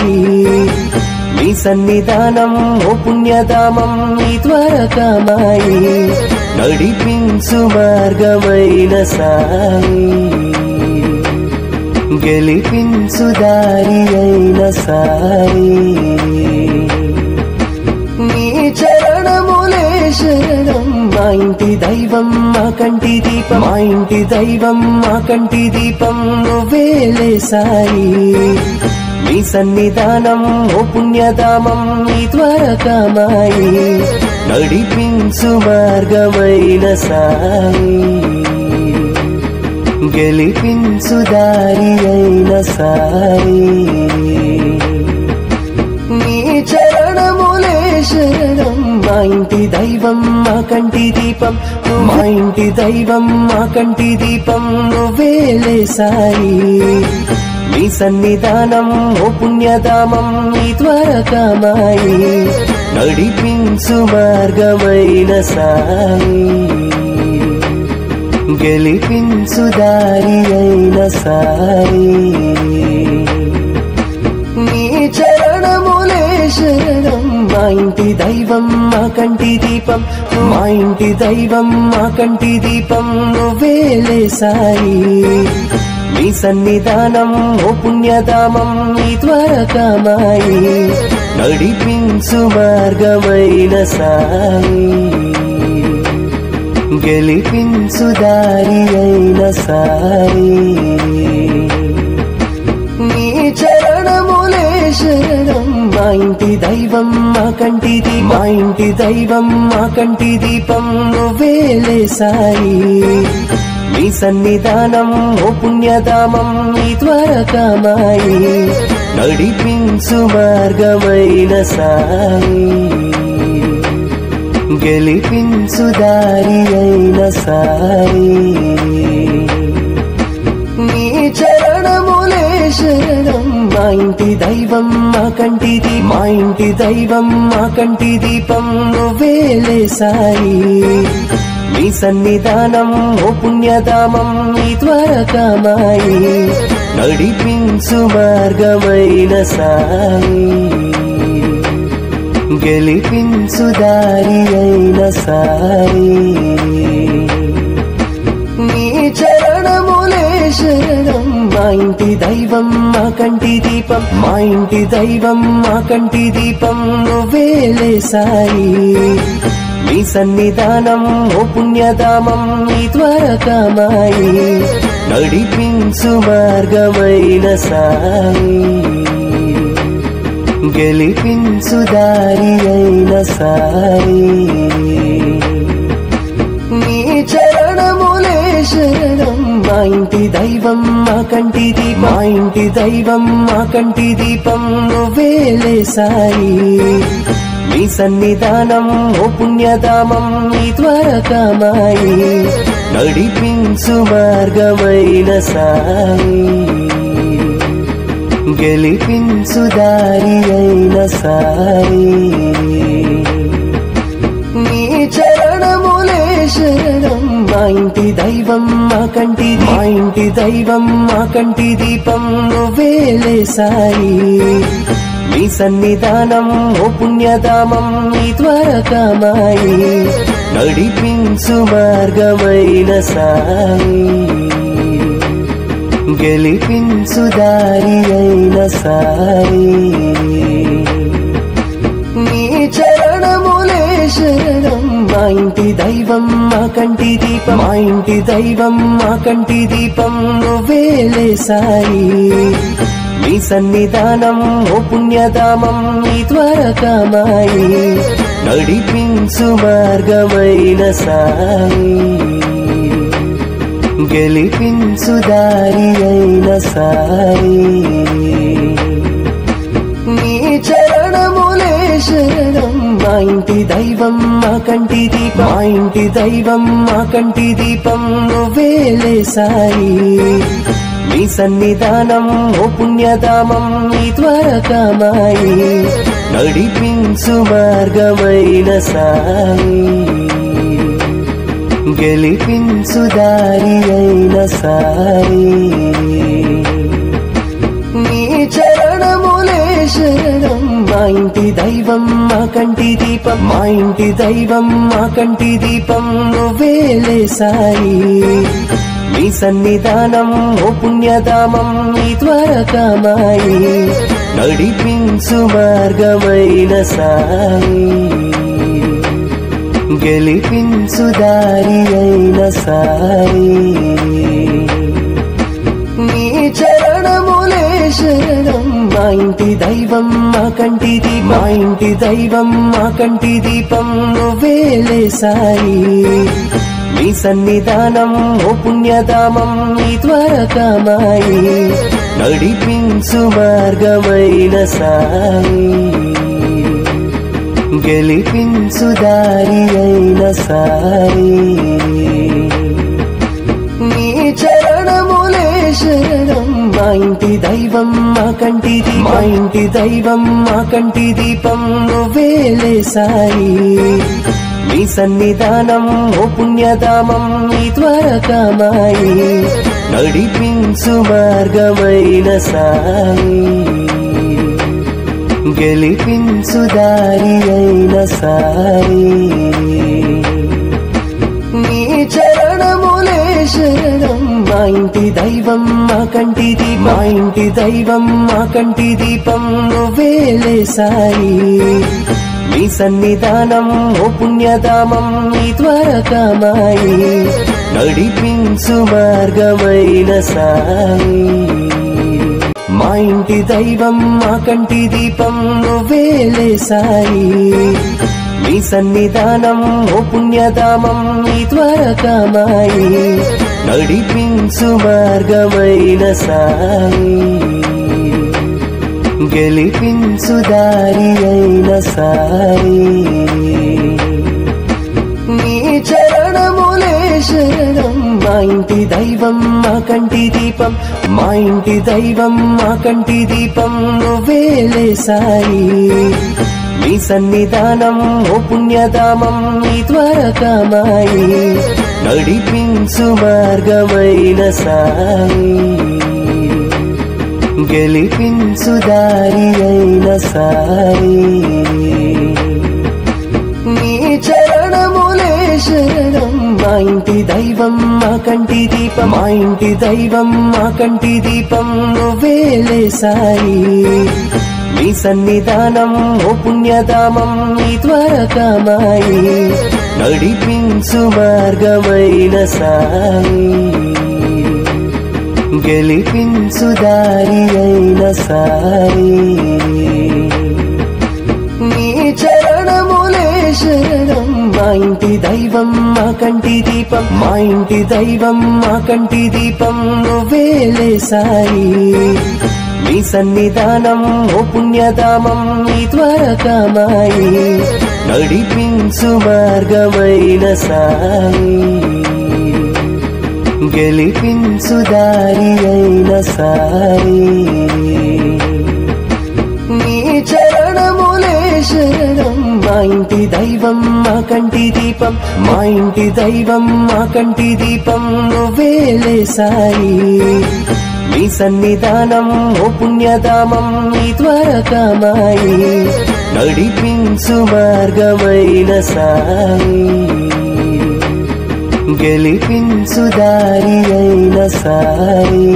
సాయి మీ సన్నిధానం ఓ పుణ్యధామం మీ ద్వారకామాయి నడిపించు మార్గమైన సాయి గెలిపించు దారి అయిన సాయి నీ చరణములే శరణం మా ఇంటి దైవం మా కంటి దీపం మా ఇంటి దైవం మా కంటి దీపం నువ్వేలే సాయి మీ సన్నిధానం ఓ పుణ్యధామం మీ ద్వారకామాయి నడిపించు మార్గమైన సాయి గెలిపించు దారి అయిన సాయి నీ చరణములే శరణం మా ఇంటి దైవం మా కంటి దీపం మా ఇంటి దైవం మా కంటి దీపం నువ్వేలే సాయి మీ సన్నిధానం ఓ పుణ్యధామం మీ ద్వారకామాయి నడిపించు మార్గమైన సాయి గెలిపించు దారి అయిన సాయి నీ చరణములే శరణం మా ఇంటి దైవం మా కంటి దీపం మా ఇంటి దైవం మా కంటి దీపం నువ్వేలే సాయి మీ సన్నిధానం ఓ పుణ్యధామం మీ ద్వారకామాయి నడిపించు మార్గమైన సాయి గెలిపించు దారి అయిన సాయి నీ చరణములే శరణం మా ఇంటి దైవం మా కంటి దీ- మా ఇంటి దైవం మా కంటి దీపం నువ్వేలే సాయి మీ సన్నిధానం ఓ పుణ్యధామం మీ ద్వారకామాయి నడిపించు మార్గమైన సాయి గెలిపించు దారి అయిన సాయి నీ చరణములే శరణం మా ఇంటి దైవం మా కంటి దీ- మా ఇంటి దైవం మా కంటి దీపం నువ్వేలే సాయి మీ సన్నిధానం ఓ పుణ్యధామం మీ ద్వారకామాయి నడిపించు మార్గమైన సాయి గెలిపించు దారి అయిన సాయి నీ చరణములే శరణం మా ఇంటి దైవం మా కంటి దీపం మా ఇంటి దైవం మా కంటి దీపం నువ్వేలే సాయి మీ సన్నిధానం ఓ పుణ్యధామం మీ ద్వారకామాయి నడిపించు మార్గమైన సాయి గెలిపించు దారి అయిన సాయి నీ చరణములే శరణం మా ఇంటి దైవం మా కంటి దీ- మా ఇంటి దైవం మా కంటి దీపం నువ్వేలే సాయి మీ సన్నిధానం ఓ పుణ్యధామం మీ ద్వారకామాయి నడిపించు మార్గమైన సాయి గెలిపించు దారి అయిన సాయి నీ చరణములే శరణం మా ఇంటి దైవం మా కంటి దీ- మా ఇంటి దైవం మా కంటి దీపం నువ్వేలే సాయి మీ సన్నిధానం ఓ పుణ్యధామం మీ ద్వారకామాయి నడిపించు మార్గమైన సాయి గెలిపించు దారి అయిన సాయి నీ చరణములే శరణం మా ఇంటి దైవం మా కంటి దీపం మా ఇంటి దైవం మా కంటి దీపం నువ్వేలే సాయి మీ సన్నిధానం ఓ పుణ్యధామం మీ ద్వారకామాయి నడిపించు మార్గమైన సాయి గెలిపించు దారి అయిన సాయి నీ చరణములే శరణం మా ఇంటి దైవం మా కంటి దీపం మా ఇంటి దైవం మా కంటి దీపం నువ్వేలే సాయి మీ సన్నిధానం ఓ పుణ్యధామం మీ ద్వారకామాయి నడిపించు మార్గమైన సాయి గెలిపించు దారి అయిన సాయి నీ చరణములే శరణం మా ఇంటి దైవం మా కంటి దీపం మా ఇంటి దైవం మా కంటి దీపం నువ్వేలే సాయి మీ సన్నిధానం ఓ పుణ్యధామం మీ ద్వారకామాయి నడిపించు మార్గమైన సాయి గెలిపించు దారి అయిన సాయి నీ చరణములే శరణం మా ఇంటి దైవం మా కంటి దీపం మా ఇంటి దైవం మా కంటి దీపం నువ్వేలే సాయి మీ సన్నిధానం ఓ పుణ్యధామం మీ ద్వారకామాయి నడిపించు మార్గమైన సాయి గెలిపించు దారి అయిన సాయి నీ చరణములే శరణం మా ఇంటి దైవం మా కంటి దీపం మా ఇంటి దైవం మా కంటి దీపం నువ్వేలే సాయి మీ సన్నిధానం ఓ పుణ్యధామం మీ ద్వారకామాయి నడిపించు మార్గమైన సాయి గెలిపించు దారి అయిన సాయి నీ చరణములే శరణం మా ఇంటి దైవం మా కంటి దీపం మా ఇంటి దైవం మా కంటి దీపం నువ్వేలే సాయి మీ సన్నిధానం ఓ పుణ్యధామం మీ ద్వారకామాయి నడిపించు మార్గమైన సాయి మా ఇంటి దైవం మా కంటి దీపం నువ్వేలే సాయి మీ సన్నిధానం ఓ పుణ్యధామం మీ ద్వారకామాయి నడిపించు మార్గమైన సాయి గెలిపించు దారి అయిన సాయి నీ చరణములే శరణం మా ఇంటి దైవం మా కంటి దీపం మా ఇంటి దైవం మా కంటి దీపం నువ్వేలే సాయి మీ సన్నిధానం ఓ పుణ్యధామం మీ ద్వారకామాయి నడిపించు మార్గమైన సాయి గెలిపించు దారి అయిన సాయి నీ చరణములే శరణం మా ఇంటి దైవం మా కంటి దీపం మా ఇంటి దైవం మా కంటి దీపం నువ్వేలే సాయి మీ సన్నిధానం ఓ పుణ్యధామం మీ ద్వారకామాయి నడిపించు మార్గమైన సాయి గెలిపించు దారి అయిన సాయి నీ చరణములే శరణం మా ఇంటి దైవం మా కంటి దీపం మా ఇంటి దైవం మా కంటి దీపం నువ్వేలే సాయి మీ సన్నిధానం ఓ పుణ్యధామం మీ ద్వారకామాయి నడిపించు మార్గమైన సాయి గెలిపించు దారి అయిన సాయి నీ చరణములే శరణం మా ఇంటి దైవం మా కంటి దీపం మా ఇంటి దైవం మా కంటి దీపం నువ్వేలే సాయి మీ సన్నిధానం ఓ పుణ్యధామం మీ ద్వారకామాయి నడిపించు మార్గమైన సాయి గెలిపించు దారి అయిన సాయి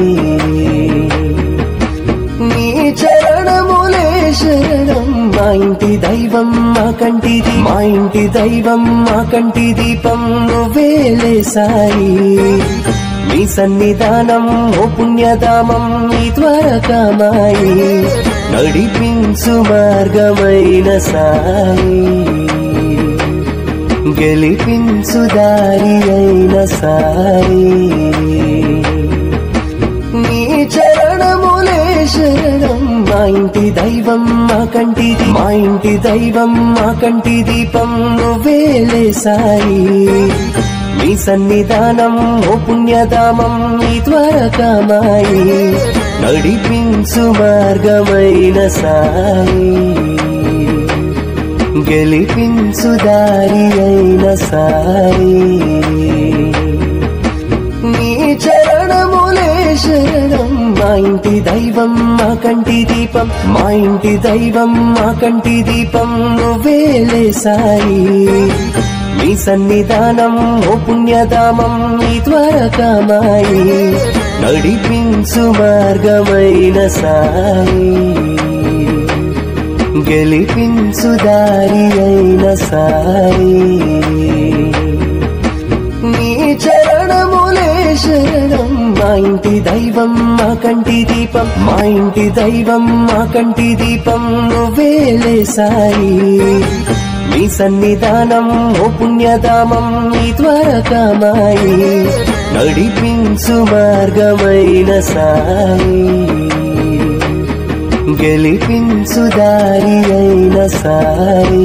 నీ చరణములే శరణం మా ఇంటి దైవం మా కంటి దీపం మా ఇంటి దైవం మా కంటి దీపం నువ్వేలే సాయి మీ సన్నిధానం ఓ పుణ్యధామం మీ ద్వారకామాయి నడిపించు మార్గమైన సాయి గెలిపించు దారి అయిన సాయి నీ చరణములే శరణం మా ఇంటి దైవం మా కంటి దీ- మా ఇంటి దైవం మా కంటి దీపం నువ్వేలే సాయి మీ సన్నిధానం ఓ పుణ్యధామం మీ ద్వారకామాయి నడిపించు మార్గమైన సాయి గెలిపించు దారి అయిన సాయి నీ చరణములే శరణం మా ఇంటి దైవం మా కంటి దీపం మా ఇంటి దైవం మా కంటి దీపం నువ్వేలే సాయి మీ సన్నిధానం ఓ పుణ్యధామం మీ ద్వారకామాయి నడిపించు మార్గమైన సాయి గెలిపించు దారి అయిన సాయి నీ చరణములే శరణం మా ఇంటి దైవం మా కంటి దీపం మా ఇంటి దైవం మా కంటి దీపం నువ్వేలే సాయి మీ సన్నిధానం ఓ పుణ్యధామం మీ ద్వారకామాయి నడిపించు మార్గమైన సాయి గెలిపించు దారి అయిన సాయి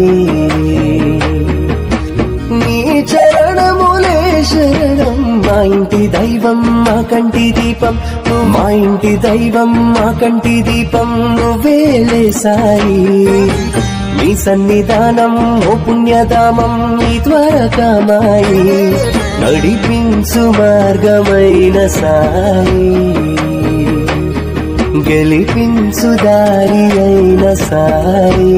నీ చరణములే శరణం మా ఇంటి దైవం మా కంటి దీపం మా ఇంటి దైవం మా కంటి దీపం నువ్వేలే సాయి మీ సన్నిధానం ఓ పుణ్యధామం మీ ద్వారకామాయి నడిపించు మార్గమైన సాయి గెలిపించు దారి అయిన సాయి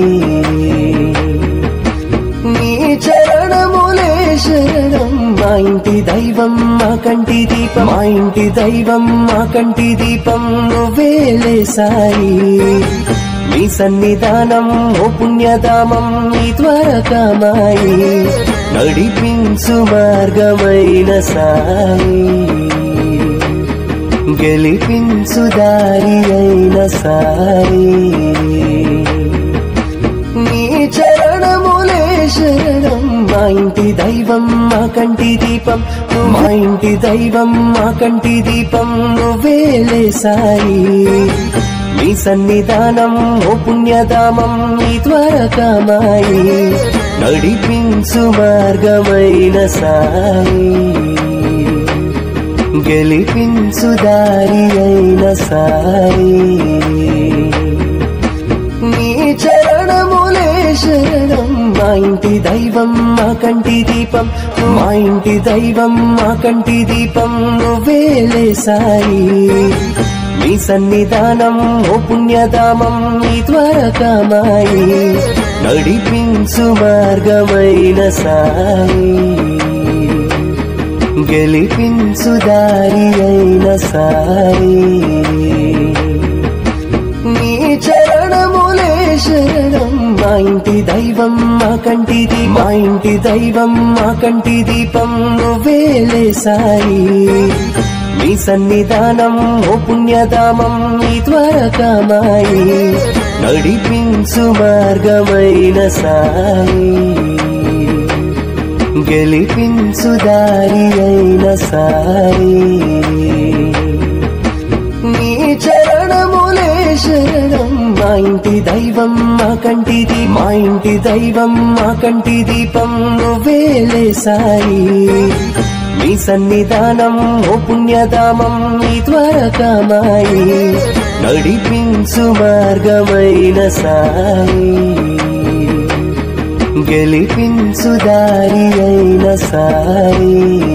నీ చరణములే శరణం మా ఇంటి దైవం మా కంటి దీపం మా ఇంటి దైవం మా కంటి దీపం నువ్వేలే సాయి మీ సన్నిధానం ఓ పుణ్యధామం మీ ద్వారకామాయి నడిపించు మార్గమైన సాయి గెలిపించు దారి అయిన సాయి నీ చరణములే శరణం మా ఇంటి దైవం మా కంటి దీపం మా ఇంటి దైవం మా కంటి దీపం నువ్వేలే సాయి మీ సన్నిధానం ఓ పుణ్యధామం మీ ద్వారకామాయి నడిపించు మార్గమైన సాయి గెలిపించు దారి అయిన సాయి నీ చరణములే శరణం మా ఇంటి దైవం మా కంటి దీపం మా ఇంటి దైవం మా కంటి దీపం నువ్వేలే సాయి మీ సన్నిధానం ఓ పుణ్యధామం మీ ద్వారకామాయి నడిపించు మార్గమైన సాయి గెలిపించు దారి అయిన సాయి నీ చరణములే శరణం మా ఇంటి దైవం మా కంటి దీ- మా ఇంటి దైవం మా కంటి దీపం నువ్వేలే సాయి మీ సన్నిధానం ఓ పుణ్యధామం మీ ద్వారకామాయి నడిపించు మార్గమైన సాయి గెలిపించు దారి అయిన సాయి నీ చరణములే శరణం మా ఇంటి దైవం మా కంటి దీ- మా ఇంటి దైవం మా కంటి దీపం నువ్వేలే సాయి మీ సన్నిధానం ఓ పుణ్యధామం మీ ద్వారకామాయి నడిపించు మార్గమైన సాయి గెలిపించు దారి అయిన సాయి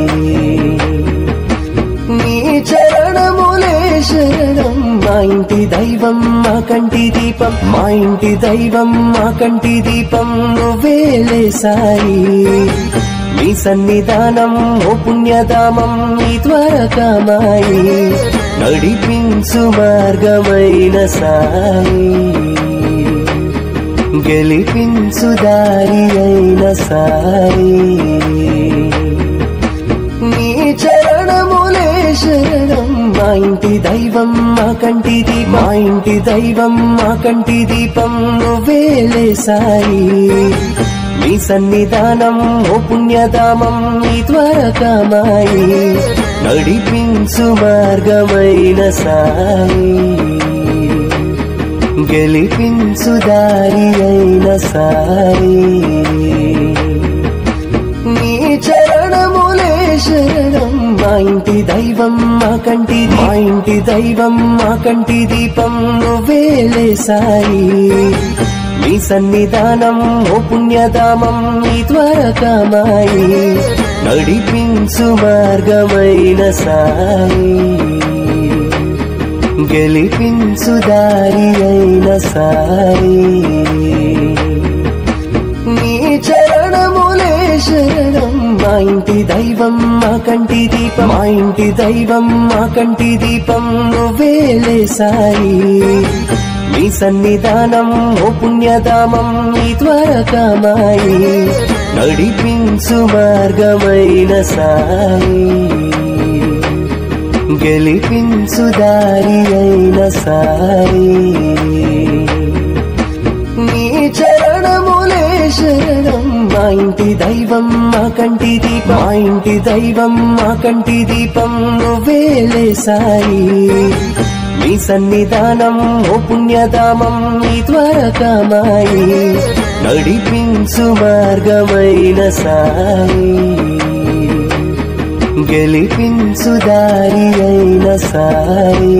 నీ చరణములే శరణం మా ఇంటి దైవం మా కంటి దీపం మా ఇంటి దైవం మా కంటి దీపం నువ్వేలే సాయి మీ సన్నిధానం ఓ పుణ్యధామం మీ ద్వారకామాయి నడిపించు మార్గమైన సాయి గెలిపించు దారి అయిన సాయి నీ చరణములే శరణం మా ఇంటి దైవం మా కంటి దీ- మా ఇంటి దైవం మా కంటి దీపం నువ్వేలే సాయి మీ సన్నిధానం ఓ పుణ్యధామం మీ ద్వారకామాయి నడిపించు మార్గమైన సాయి గెలిపించు దారి అయిన సాయి నీ చరణములే శరణం మా ఇంటి దైవం మా కంటి దీ- మా ఇంటి దైవం మా కంటి దీపం నువ్వేలే సాయి మీ సన్నిధానం ఓ పుణ్యధామం మీ ద్వారకామాయి నడిపించు మార్గమైన సాయి గెలిపించు దారి అయిన సాయి నీ చరణములే శరణం మా ఇంటి దైవం మా కంటి దీపం మా ఇంటి దైవం మా కంటి దీపం నువ్వేలే సాయి నీ సన్నిధానం ఓ పుణ్యధామం నీ ద్వారకామాయి నడిపించు మార్గమైన సాయి గెలిపించు దారి అయిన సాయి నీ చరణములే శరణం మా ఇంటి దైవం మా కంటి దీపం మా ఇంటి దైవం మా కంటి దీపం నువ్వేలే సాయి నీ సన్నిధానం ఓ పుణ్యధామం నీ ద్వారకామాయి నడిపించు మార్గమైన సాయి గెలిపించు దారి అయిన సాయి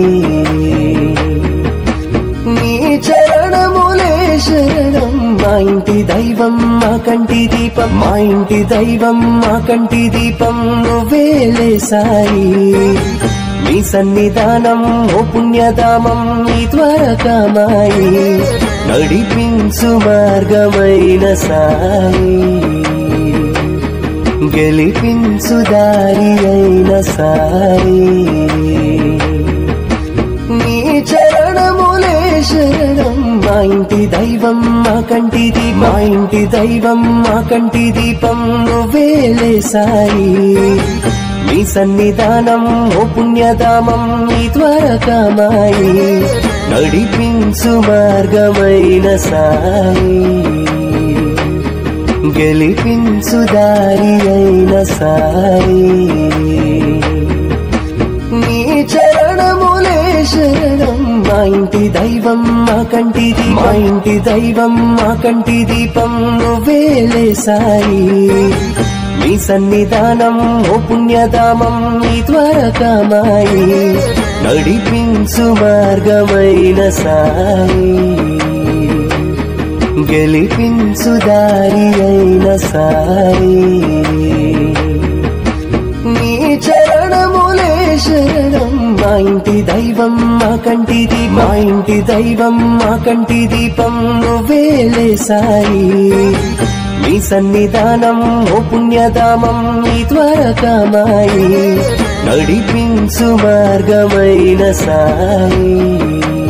నీ చరణములే శరణం మా ఇంటి దైవం మా కంటి దీపం మా ఇంటి దైవం మా కంటి దీపం నువ్వేలే సాయి నీ సన్నిధానం ఓ పుణ్యధామం నీ ద్వారకామాయి నడిపించు మార్గమైన సాయి గెలిపించు దారి అయిన సాయి నీ చరణములే శరణం మా ఇంటి దైవం మా కంటి దీపం మా ఇంటి దైవం మా కంటి దీపం నువ్వేలే సాయి నీ సన్నిధానం ఓ పుణ్యధామం నీ ద్వారకామాయి నడిపించు మార్గమైన సాయి గెలిపించు దారి అయిన సాయి నీ చరణములే శరణం మా ఇంటి దైవం మా కంటి దీపం మా ఇంటి దైవం మా కంటి దీపం నువ్వేలే సాయి నీ సన్నిధానం ఓ పుణ్యధామం నీ ద్వారకామాయి నడిపించు మార్గమైన సాయి గెలిపించు దారి అయిన సాయి నీ చరణములే శరణం మా ఇంటి దైవం మా కంటి దీపం మా ఇంటి దైవం మా కంటి దీపం నువ్వేలే సాయి నీ సన్నిధానం ఓ పుణ్యధామం నీ ద్వారకామాయి నడిపించు మార్గమైన సాయి